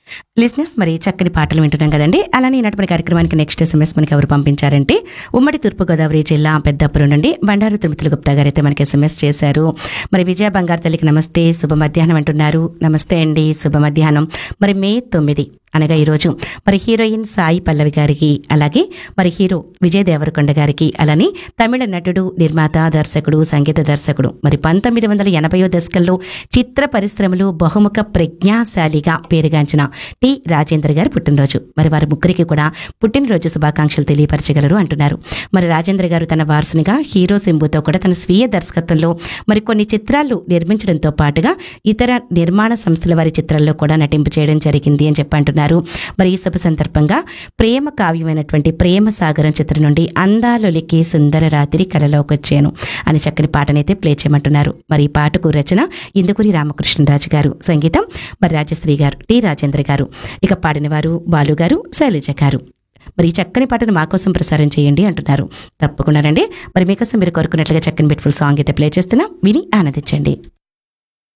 లిజినెస్ మరి చక్కని పాటలు వింటున్నాం కదండి అలానే ఈనాటి కార్యక్రమానికి నెక్స్ట్ ఎస్ఎంఎస్ మనకి ఎవరు పంపించారంటే ఉమ్మడి తూర్పుగోదావరి జిల్లా పెద్దాపురం నుండి బండారు తిరుమతుల గుప్తా గారు అయితే మనకి ఎస్ఎంఎస్ చేశారు మరి విజయ బంగారు తల్లికి నమస్తే శుభ మధ్యాహ్నం అంటున్నారు నమస్తే అండి శుభ మధ్యాహ్నం మరి మే తొమ్మిది అనగా ఈరోజు మరి హీరోయిన్ సాయి పల్లవి గారికి అలాగే మరి హీరో విజయ్ దేవరకొండ గారికి అలానే తమిళ నటుడు నిర్మాత దర్శకుడు సంగీత దర్శకుడు మరి పంతొమ్మిది వందల ఎనభైవ దశకంలో చిత్ర పరిశ్రమలో బహుముఖ ప్రజ్ఞాశాలిగా పేరుగాంచిన టి రాజేంద్ర గారి పుట్టినరోజు మరి వారి ముగ్గురికి కూడా పుట్టినరోజు శుభాకాంక్షలు తెలియపరచగలరు అంటున్నారు మరి రాజేంద్ర గారు తన వారసునిగా హీరో సింబుతో కూడా తన స్వీయ దర్శకత్వంలో మరి కొన్ని చిత్రాలు నిర్మించడంతో పాటుగా ఇతర నిర్మాణ సంస్థల వారి చిత్రాల్లో కూడా నటింపు చేయడం జరిగింది అని చెప్పి అంటున్నారు మరి ఈ శుభ సందర్భంగా ప్రేమ కావ్యమైనటువంటి ప్రేమ సాగరం చిత్రం నుండి అందాలొలికి సుందర రాత్రి కలలోకొచ్చాను అని చక్కని పాటనైతే ప్లే చేయమంటున్నారు మరి ఈ పాటకు రచన ఇందుకూరి రామకృష్ణరాజు గారు సంగీతం మరి రాజశ్రీ గారు టి రాజేంద్ర గారు ఇక పాడిన వారు బాలు గారు శైలజ గారు మరి ఈ చక్కని పాటను మా కోసం ప్రసారం చేయండి అంటున్నారు తప్పకుండా రండి మరి మీకోసం మీరు కోరుకున్నట్లుగా చక్కని బిట్ఫుల్ సాంగ్ అయితే ప్లే చేస్తున్నా విని ఆనందించండి